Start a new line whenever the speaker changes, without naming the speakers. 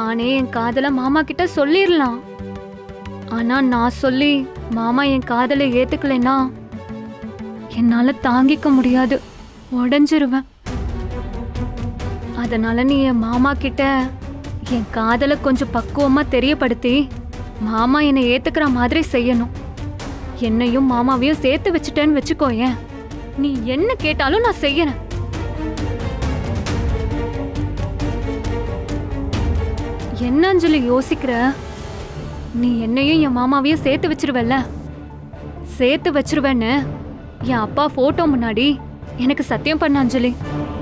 நானே என் காதல மாமா கிட்ட சொல்லிடலாம் ஆனா நான் சொல்லி மாமா என் காதலை ஏத்துக்கலைன்னா என்னால தாங்கிக்க முடியாது உடைஞ்சிருவேன் அதனால நீ என் மாமா கிட்ட என் காதலை கொஞ்சம் பக்குவமா தெரியப்படுத்தி மாமா என்னை ஏத்துக்கிற மாதிரி செய்யணும் என்னையும் மாமாவையும் சேர்த்து வச்சுட்டேன்னு வச்சுக்கோயேன் நீ என்ன கேட்டாலும் நான் செய்யறேன் என்ன அஞ்சலி யோசிக்கிற நீ என்னையும் என் மாமாவையும் சேர்த்து வச்சிருவல்ல சேர்த்து வச்சிருவேன்னு என் அப்பா போட்டோ முன்னாடி எனக்கு சத்தியம் பண்ண அஞ்சலி